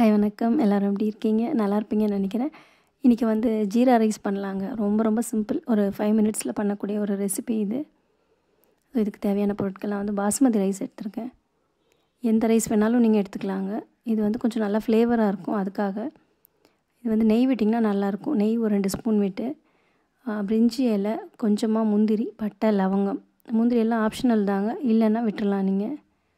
hi வணக்கம் எல்லோரும் எப்படி இருக்கீங்க நல்லா இருப்பீங்கன்னு நினைக்கிறேன் இன்றைக்கி வந்து ஜீரா ரைஸ் பண்ணலாங்க ரொம்ப ரொம்ப சிம்பிள் ஒரு ஃபைவ் மினிட்ஸில் பண்ணக்கூடிய ஒரு ரெசிபி இது ஸோ இதுக்கு தேவையான பொருட்கள்லாம் வந்து பாஸ்மதி ரைஸ் எடுத்திருக்கேன் எந்த ரைஸ் வேணாலும் நீங்கள் எடுத்துக்கலாங்க இது வந்து கொஞ்சம் நல்லா ஃப்ளேவராக இருக்கும் அதுக்காக இது வந்து நெய் விட்டிங்கன்னா நல்லாயிருக்கும் நெய் ஒரு ரெண்டு ஸ்பூன் விட்டு பிரிஞ்சி இலை கொஞ்சமாக முந்திரி பட்டை லவங்கம் முந்திரி எல்லாம் ஆப்ஷனல் தாங்க இல்லைன்னா விட்டுறலாம் நீங்கள்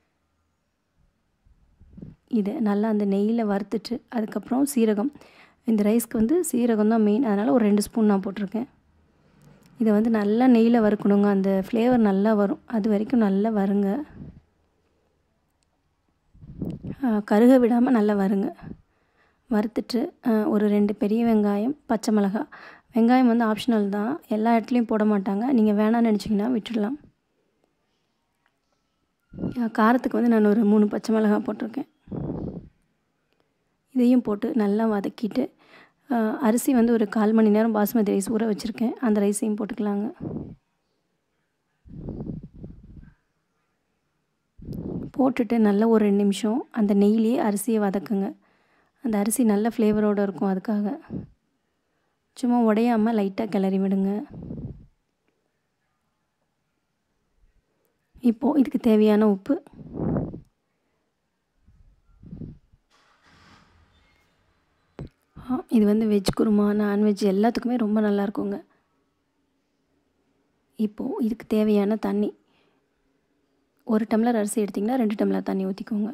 இதை நல்லா அந்த நெய்யில் வறுத்துட்டு அதுக்கப்புறம் சீரகம் இந்த ரைஸ்க்கு வந்து சீரகம் தான் மெயின் அதனால் ஒரு ரெண்டு ஸ்பூன் நான் போட்டிருக்கேன் இதை வந்து நல்லா நெய்யில் வறுக்கணுங்க அந்த ஃப்ளேவர் நல்லா வரும் அது வரைக்கும் நல்லா வருங்க கருக விடாமல் நல்லா வருங்க வறுத்துட்டு ஒரு ரெண்டு பெரிய வெங்காயம் பச்சை மிளகா வெங்காயம் வந்து ஆப்ஷனல் தான் எல்லா இடத்துலையும் போட மாட்டாங்க நீங்கள் வேணாம்னு நினச்சிங்கன்னா விட்டுடலாம் காரத்துக்கு வந்து நான் ஒரு மூணு பச்சை மிளகா போட்டிருக்கேன் இதையும் போட்டு நல்லா வதக்கிட்டு அரிசி வந்து ஒரு கால் மணி நேரம் பாஸ்மதி ரைஸ் ஊற வச்சுருக்கேன் அந்த ரைஸையும் போட்டுக்கலாங்க போட்டுட்டு நல்லா ஒரு ரெண்டு நிமிஷம் அந்த நெய்லேயே அரிசியை வதக்குங்க அந்த அரிசி நல்ல ஃப்ளேவரோடு இருக்கும் அதுக்காக சும்மா உடையாமல் லைட்டாக கிளறி விடுங்க இப்போது இதுக்கு தேவையான உப்பு இது வந்து வெஜ் குருமா நான்வெஜ் எல்லாத்துக்குமே ரொம்ப நல்லாயிருக்குங்க இப்போது இதுக்கு தேவையான தண்ணி ஒரு டம்ளர் அரிசி எடுத்திங்கன்னா ரெண்டு டம்ளர் தண்ணி ஊற்றிக்கோங்க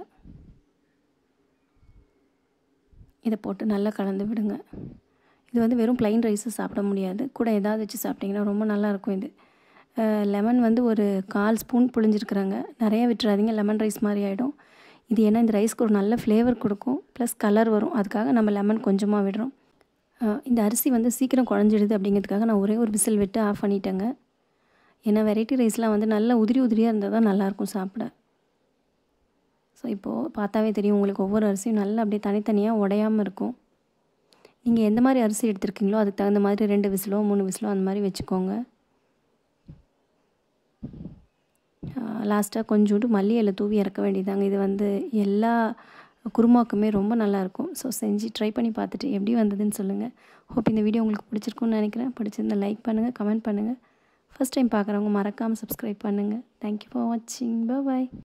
இதை போட்டு நல்லா கலந்து விடுங்க இது வந்து வெறும் ப்ளைன் ரைஸை சாப்பிட முடியாது கூட ஏதாவது வச்சு சாப்பிட்டிங்கன்னா ரொம்ப நல்லாயிருக்கும் இது லெமன் வந்து ஒரு கால் ஸ்பூன் புழிஞ்சிருக்குறாங்க நிறையா விட்டுறாதீங்க லெமன் ரைஸ் மாதிரி ஆகிடும் இது ஏன்னா இந்த ரைஸ்க்கு ஒரு நல்ல ஃப்ளேவர் கொடுக்கும் ப்ளஸ் கலர் வரும் அதுக்காக நம்ம லெமன் கொஞ்சமாக விடுறோம் இந்த அரிசி வந்து சீக்கிரம் குழஞ்சிடுது அப்படிங்கிறதுக்காக நான் ஒரே ஒரு விசில் விட்டு ஆஃப் பண்ணிட்டேங்க ஏன்னா வெரைட்டி ரைஸ்லாம் வந்து நல்லா உதிரி உதிரியாக இருந்தால் தான் நல்லாயிருக்கும் சாப்பிட ஸோ இப்போது பார்த்தாவே தெரியும் உங்களுக்கு ஒவ்வொரு அரிசியும் நல்லா அப்படியே தனித்தனியாக உடையாமல் இருக்கும் நீங்கள் எந்த மாதிரி அரிசி எடுத்துருக்கீங்களோ அதுக்கு தகுந்த மாதிரி ரெண்டு விசிலோ மூணு விசிலோ அந்த மாதிரி வச்சுக்கோங்க லாஸ்ட்டாக கொஞ்சோண்டு மல்லி இலை தூவி இறக்க வேண்டியதாங்க இது வந்து எல்லா குருமாக்குமே ரொம்ப நல்லாயிருக்கும் ஸோ செஞ்சு ட்ரை பண்ணி பார்த்துட்டு எப்படி வந்ததுன்னு சொல்லுங்கள் ஹோப் இந்த வீடியோ உங்களுக்கு பிடிச்சிருக்குன்னு நினைக்கிறேன் பிடிச்சிருந்தா லைக் பண்ணுங்கள் கமெண்ட் பண்ணுங்கள் ஃபஸ்ட் டைம் பார்க்குறவங்க மறக்காமல் சப்ஸ்கிரைப் பண்ணுங்கள் தேங்க்யூ ஃபார் வாட்சிங் பாய்